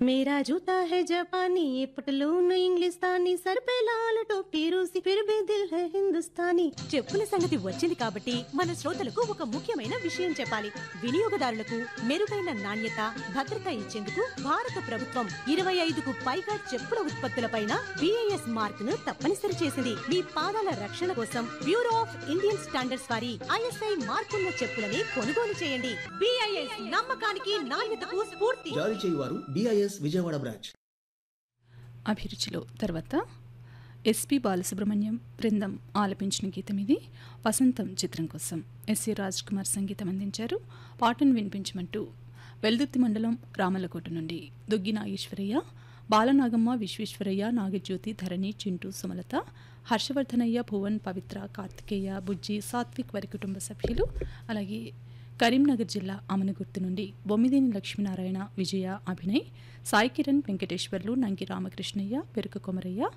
मेरा जूता है जापानी ये पटलून इंग्लिस्तानी सर पे लाल टोपी रूसी फिर भी दिल है हिंदुस्तानी చెప్పుల సంగతి వచ్చింది కాబట్టి మన శ్రోతలకు ఒక ముఖ్యమైన విషయం చెప్పాలి వినియోగదారులకు మెరుగైన నాణ్యత భద్రత ఇచ్చేందుకు భారత ప్రభుత్వం ఇరవై ఐదుకు పైగా చెప్పుల ఉత్పత్తులపైన బిఐఎస్ మార్క్ ను తప్పనిసరి చేసింది మీ పాదాల రక్షణ కోసం బ్యూరో ఆఫ్ ఇండియన్ స్టాండర్డ్స్ వారి ఐఎస్ఐ మార్కున్న చెప్పులని కొనుగోలు చేయండి బిఐఎస్ నమ్మకానికి నాణ్యతకు స్ఫూర్తి జారీ చేయువారు డిఐఎస్ విజయవాడ బ్రాంచ్ అభిరుచిలో తర్వాత ఎస్పి బాలసుబ్రహ్మణ్యం బృందం ఆలపించిన గీతం ఇది వసంతం చిత్రం కోసం ఎస్సి రాజ్ కుమార్ సంగీతం అందించారు పాటను వినిపించమంటూ వెల్దుర్తి మండలం రామలకోట నుండి దుగ్గి నాగేశ్వరయ్య బాలనాగమ్మ విశ్వేశ్వరయ్య నాగజ్యోతి ధరణి చింటూ సుమలత హర్షవర్ధనయ్య భువన్ పవిత్ర కార్తికేయ బుజ్జి సాత్విక్ వారి కుటుంబ సభ్యులు అలాగే కరీంనగర్ జిల్లా అమనగుర్తు నుండి బొమ్మిదేని లక్ష్మీనారాయణ విజయ అభినయ్ సాయి కిరణ్ వెంకటేశ్వర్లు నంకి రామకృష్ణయ్య పెరుక కొమరయ్య